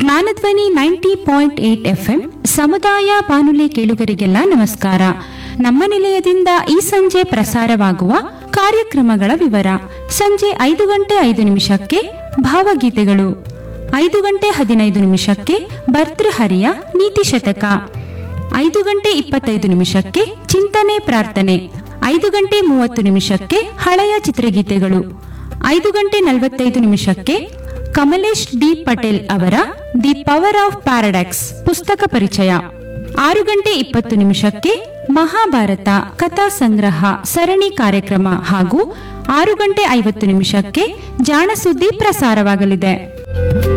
ಜ್ಞಾನಧ್ವನಿ ninety point eight FM ಸಮುದಾಯ ಬಾನುಲಿ ಕೇಳುಗರಿಗೆಲ್ಲ ನಮಸ್ಕಾರ ನಮ್ಮ ನಿಲಯದಿಂದ ಈ ಸಂಜೆ ಪ್ರಸಾರವಾಗುವ ಕಾರ್ಯಕ್ರಮಗಳ ವಿವರ ಸಂಜೆ ಐದು ಗಂಟೆ ಐದು ನಿಮಿಷಕ್ಕೆ ಭಾವಗೀತೆಗಳು ಐದು ಗಂಟೆ ಹದಿನೈದು ನಿಮಿಷಕ್ಕೆ ಭರ್ತೃಹರಿಯ ನೀತಿ ಶತಕ ಐದು ಗಂಟೆ ಇಪ್ಪತ್ತೈದು ನಿಮಿಷಕ್ಕೆ ಚಿಂತನೆ ಪ್ರಾರ್ಥನೆ ಐದು ಗಂಟೆ ಮೂವತ್ತು ನಿಮಿಷಕ್ಕೆ ಹಳೆಯ ಚಿತ್ರಗೀತೆಗಳು ಐದು ಗಂಟೆ ನಲವತ್ತೈದು ನಿಮಿಷಕ್ಕೆ ಕಮಲೇಶ್ ಡಿ ಪಟೇಲ್ ಅವರ ದಿ ಪವರ್ ಆಫ್ ಪ್ಯಾರಡಾಕ್ಸ್ ಪುಸ್ತಕ ಪರಿಚಯ ಆರು ಗಂಟೆ ಇಪ್ಪತ್ತು ನಿಮಿಷಕ್ಕೆ ಮಹಾಭಾರತ ಕಥಾ ಸಂಗ್ರಹ ಸರಣಿ ಕಾರ್ಯಕ್ರಮ ಹಾಗೂ ಆರು ಗಂಟೆ ಐವತ್ತು ನಿಮಿಷಕ್ಕೆ ಜಾಣ ಸುದ್ದಿ ಪ್ರಸಾರವಾಗಲಿದೆ